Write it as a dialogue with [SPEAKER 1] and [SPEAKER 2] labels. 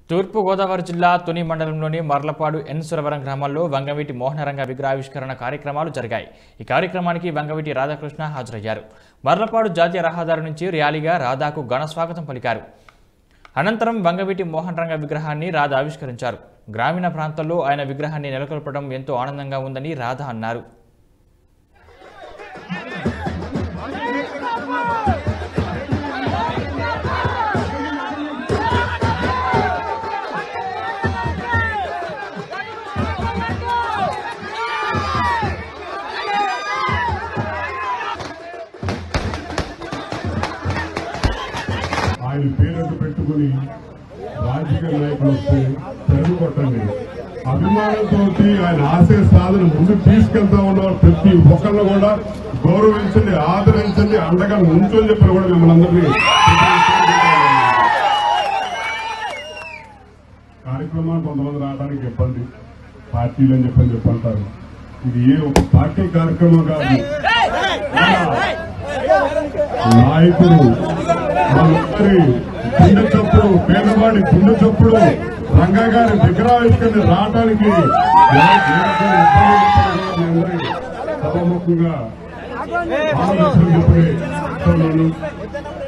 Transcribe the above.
[SPEAKER 1] తూర్పు గోదావరి జిల్లా తుని మండలంలోని మర్లపాడు ఎన్ సురవరం గ్రామాల్లో వంగవీటి మోహనరంగ విగ్రహావిష్కరణ కార్యక్రమాలు జరిగాయి ఈ కార్యక్రమానికి వంగవీటి రాధాకృష్ణ హాజరయ్యారు మర్లపాడు జాతీయ రహదారి నుంచి ర్యాలీగా రాధాకు ఘన స్వాగతం పలికారు అనంతరం వంగవీటి మోహన్ రంగ విగ్రహాన్ని రాధ ఆవిష్కరించారు గ్రామీణ ప్రాంతాల్లో ఆయన విగ్రహాన్ని నెలకొల్పడం ఎంతో ఆనందంగా ఉందని రాధ అన్నారు
[SPEAKER 2] ఆయన పేరుకు పెట్టుకుని రాజకీయ నాయకులు వస్తే తెలుగు కొట్టండి అభిమానంతో ఆయన ఆశయ సాధన ముందుకు తీసుకెళ్తా ఉన్న ప్రతి ఒక్కరిని కూడా గౌరవించండి ఆదరించండి అండగా ఉంచని చెప్పి కూడా మిమ్మల్ని అందరినీ కార్యక్రమాలు కొంతమంది రావడానికి ఇబ్బంది పార్టీలు అని చెప్పని చెప్పి అంటారు ఇది ఏ ఒక పార్టీ కార్యక్రమం కాదు నాయకుడు మనందరి గుండె చప్పుడు పేదవాడి గుండె చప్పుడు రంగా గారి విగ్రహావిష్కరణ రావడానికి సభముఖంగా ఆలోచన చెప్పి చెప్తున్నాను